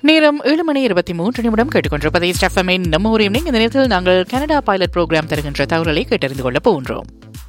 நேரம் ஏழு மணி இருபத்தி மூன்று நிமிடம் கேட்டுக்கொண்டிருப்பதை ஸ்டெஃபமின் நம்ம ஒரு ஈவினிங் இந்த நேரத்தில் நாங்கள் கனடா பைலட் ப்ரோக்ராம் தருகின்ற தகவல்களை கேட்டறிந்து கொள்ளப் போகின்றோம்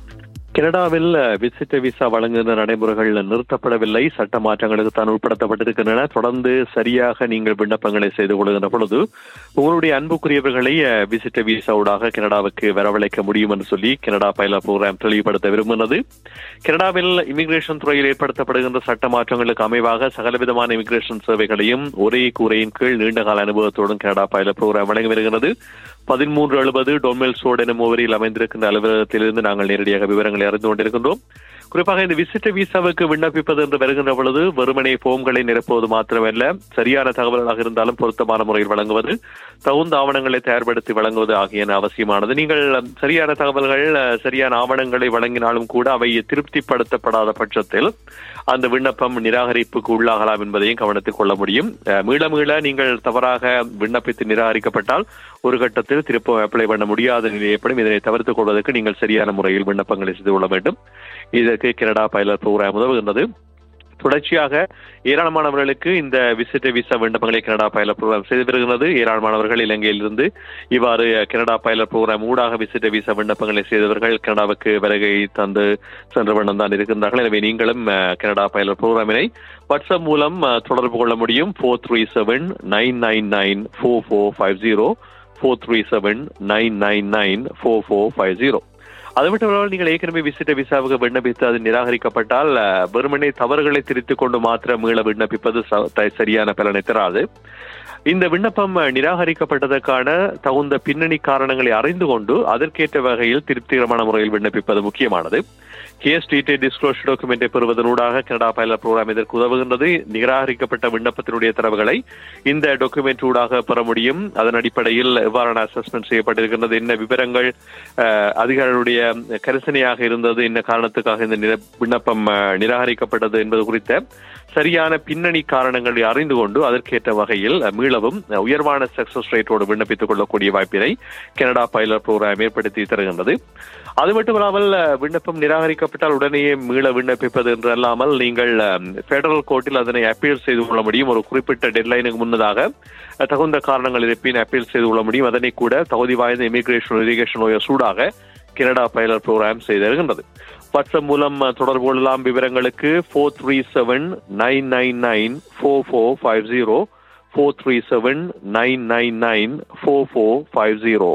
கனடாவில் விசிட்ட விசா வழங்குகின்ற நடைமுறைகள் நிறுத்தப்படவில்லை சட்ட மாற்றங்களுக்கு தான் உட்படுத்தப்பட்டிருக்கின்றன தொடர்ந்து சரியாக நீங்கள் விண்ணப்பங்களை செய்து கொள்கின்ற பொழுது உங்களுடைய அன்புக்குரியவர்களை விசிட்ட விசாவோடாக கனடாவுக்கு வரவழைக்க முடியும் என்று சொல்லி கனடா பைலட் ப்ரோக்ராம் தெளிவுபடுத்த விரும்புகிறது கனடாவில் இமிகிரேஷன் துறையில் ஏற்படுத்தப்படுகின்ற சட்ட மாற்றங்களுக்கு அமைவாக சகலவிதமான இமிகிரேஷன் சேவைகளையும் ஒரே கூரையின் கீழ் நீண்டகால அனுபவத்துடன் கனடா பைலட் ப்ரோக்ராம் வழங்கி வருகிறது பதிமூன்று எழுபது டொன்மெல் சோட் எனும் முகவரியில் அமைந்திருக்கின்ற அலுவலகத்திலிருந்து நாங்கள் நேரடியாக விவரங்களை அறிந்து கொண்டிருக்கின்றோம் குறிப்பாக இந்த விசிட்ட விசாவுக்கு விண்ணப்பிப்பது என்று வருகின்ற பொழுது வெறுமனே போம்களை நிரப்புவது மாத்திரமல்ல சரியான தகவல்களாக இருந்தாலும் பொருத்தமான முறையில் வழங்குவது தகுந்த ஆவணங்களை தயார்படுத்தி வழங்குவது ஆகியன அவசியமானது நீங்கள் சரியான தகவல்கள் சரியான ஆவணங்களை வழங்கினாலும் கூட அவை திருப்திப்படுத்தப்படாத பட்சத்தில் அந்த விண்ணப்பம் நிராகரிப்புக்கு உள்ளாகலாம் என்பதையும் கவனத்தில் கொள்ள முடியும் மீள மீள நீங்கள் தவறாக விண்ணப்பித்து நிராகரிக்கப்பட்டால் ஒரு கட்டத்தில் திருப்பம் அப்ளை பண்ண முடியாத நிலை ஏற்படும் இதனை தவிர்த்துக் கொள்வதற்கு நீங்கள் சரியான முறையில் விண்ணப்பங்களை செய்து கொள்ள வேண்டும் இதற்கு கனடா பைலட் ப்ரோக்ராம் உதவுகின்றது தொடர்ச்சியாக ஏராளமானவர்களுக்கு இந்த விசிட்ட விசா விண்ணப்பங்களை கனடா பைலட் ப்ரோக்ராம் செய்து வருகிறது ஏராளமானவர்கள் இலங்கையிலிருந்து இவ்வாறு கனடா பைலட் ப்ரோக்ராம் ஊடாக விசிட்ட விசா விண்ணப்பங்களை செய்தவர்கள் கனடாவுக்கு வருகை தந்து சென்ற வண்ணம் தான் இருக்கின்றார்கள் எனவே நீங்களும் கனடா பைலட் ப்ரோக்ராமினை வாட்ஸ்அப் மூலம் தொடர்பு கொள்ள முடியும் four three seven nine nine nine four four five zero four three seven nine nine nine four four five zero அது மட்டும் இல்லாமல் நீங்கள் ஏற்கனவே விசிட்ட விசாவுக்கு விண்ணப்பித்து அது நிராகரிக்கப்பட்டால் வெறுமனே தவறுகளை திருத்திக் கொண்டு மாத்திரம் மீள விண்ணப்பிப்பது சரியான பலனை தராது இந்த விண்ணப்பம் நிராகரிக்கப்பட்டதற்கான தகுந்த பின்னணி காரணங்களை அறிந்து கொண்டு அதற்கேற்ற வகையில் திருப்திகரமான முறையில் விண்ணப்பிப்பது முக்கியமானது கேஸ் டீட்டெயில் டிஸ்க்ளோஷர் டாக்குமெண்டை பெறுவதனூடாக கனடா பைலட் ப்ரோக்ராம் இதற்கு உதவுகின்றது நிராகரிக்கப்பட்ட விண்ணப்பத்தினுடைய தரவுகளை இந்த டாக்குமெண்ட் ஊடாக பெற முடியும் அதன் அடிப்படையில் எவ்வாறான அசஸ்மெண்ட் செய்யப்பட்டிருக்கின்றது என்ன விவரங்கள் அதிகாரிகளுடைய கரிசனையாக இருந்தது என்ன காரணத்துக்காக இந்த விண்ணப்பம் நிராகரிக்கப்பட்டது என்பது குறித்த சரியான பின்னணி காரணங்களை அறிந்து கொண்டு அதற்கேற்ற வகையில் மீளவும் உயர்வான சக்சஸ் ரேட்டோடு விண்ணப்பித்துக் கொள்ளக்கூடிய வாய்ப்பினை கனடா பைலட் ப்ரோக்ராம் ஏற்படுத்தி தருகின்றது அது மட்டுமல்லாமல் விண்ணப்பம் நிராகரிக்கப்பட்டால் உடனே மீள விண்ணப்பிப்பது என்று அல்லாமல் நீங்கள் பெடரல் கோர்ட்டில் அதனை அப்பீல் செய்து கொள்ள முடியும் ஒரு குறிப்பிட்ட டெட்லைனுக்கு முன்னதாக தகுந்த காரணங்கள் இருப்பின் அப்பீல் செய்து கொள்ள முடியும் அதனை கூட தகுதி வாய்ந்த இமிகிரேஷன் இரிகேஷன் சூடாக கனடா பைலட் ப்ரோக்ராம் செய்திருக்கின்றது வாட்ஸ்அப் மூலம் தொடர்பு கொள்ளலாம் விவரங்களுக்கு four three seven nine nine nine four four five zero four three seven nine nine nine four four five zero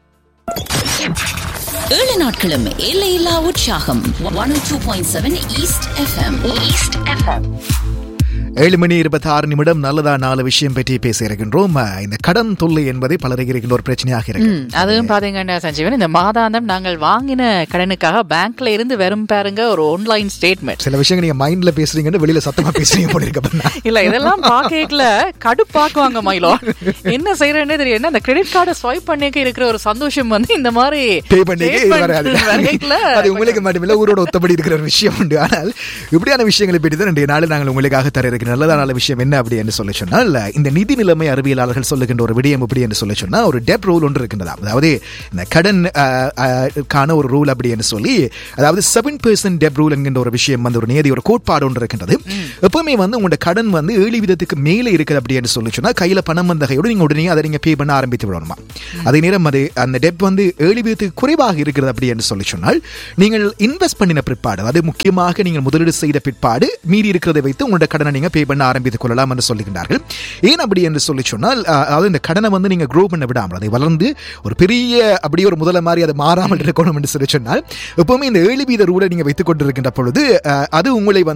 ஏழு நாட்களும் எல்லையில்லா உற்சாகம் one two point seven East FM East FM ஏழு மணி இருபத்தி ஆறு நிமிடம் நல்லதா நாலு விஷயம் பற்றி பேச இருக்கின்றோம் இந்த கடன் தொல்லை என்பது பலருக்கு இருக்கின்ற ஒரு பிரச்சனையாக இருக்கு அதுவும் பாத்தீங்கன்னா சஞ்சீவன் இந்த மாதாந்தம் நாங்கள் வாங்கின கடனுக்காக பேங்க்ல இருந்து வெறும் பாருங்க ஒரு ஆன்லைன் ஸ்டேட்மெண்ட் சில விஷயங்கள் நீங்க மைண்ட்ல பேசுறீங்கன்னு வெளியில சத்தமா பேசுறீங்க போல இருக்க இல்ல இதெல்லாம் பாக்கல கடுப்பாக்குவாங்க மயிலோ என்ன செய்யறேன்னு தெரியும் என்ன அந்த கிரெடிட் கார்டை ஸ்வைப் பண்ணிக்க இருக்கிற ஒரு சந்தோஷம் வந்து இந்த மாதிரி பே பண்ணிக்க அது உங்களுக்கு மட்டுமில்ல ஊரோட ஒத்தபடி இருக்கிற ஒரு விஷயம் உண்டு ஆனால் இப்படியான விஷயங்களை பற்றி தான் இன்றைய நாள் நாங்கள் உங்களுக்காக தர இருக்கு நல்லதான நல்ல விஷயம் என்ன அப்படி என்று சொல்ல சொன்னால் இந்த நிதி நிலைமை அறிவியலாளர்கள் சொல்லுகின்ற ஒரு விடயம் எப்படி என்று சொல்ல சொன்னால் ஒரு டெப் ரூல் ஒன்று இருக்கின்றதா அதாவது இந்த கடன் கான ஒரு ரூல் அப்படி என்று சொல்லி அதாவது செவன் பெர்சன்ட் டெப் ரூல் என்கின்ற ஒரு விஷயம் வந்து ஒரு நேதி ஒரு கோட்பாடு ஒன்று இருக்கின்றது எப்பவுமே வந்து உங்களோட கடன் வந்து ஏழு விதத்துக்கு மேலே இருக்குது அப்படி என்று சொல்லி சொன்னால் கையில் பணம் வந்த கையோடு நீங்கள் உடனே அதை நீங்கள் பே பண்ண ஆரம்பித்து விடணுமா அதே நேரம் அது அந்த டெப் வந்து ஏழு விதத்துக்கு குறைவாக இருக்கிறது அப்படி என்று சொல்லி சொன்னால் நீங்கள் இன்வெஸ்ட் பண்ணின பிற்பாடு அது முக்கியமாக நீங்கள் முதலீடு செய்த பிற்பாடு மீறி இருக்கிறதை வைத்து உங்களோட கடனை நீங்கள் பே பண்ண ஆரம்பித்துக் கொள்ளலாம் என்று சொல்லுகின்றார்கள் ஏன் அப்படி என்று சொல்லி சொன்னால் அதாவது இந்த கடனை வந்து நீங்க க்ரோ பண்ண விடாமல் அதை வளர்ந்து ஒரு பெரிய அப்படியே ஒரு முதல மாதிரி அதை மாறாமல் இருக்கணும் என்று சொல்லி சொன்னால் எப்பவுமே இந்த ஏழு வீத ரூலை நீங்க வைத்துக் கொண்டிருக்கின்ற பொழுது அது உங்களை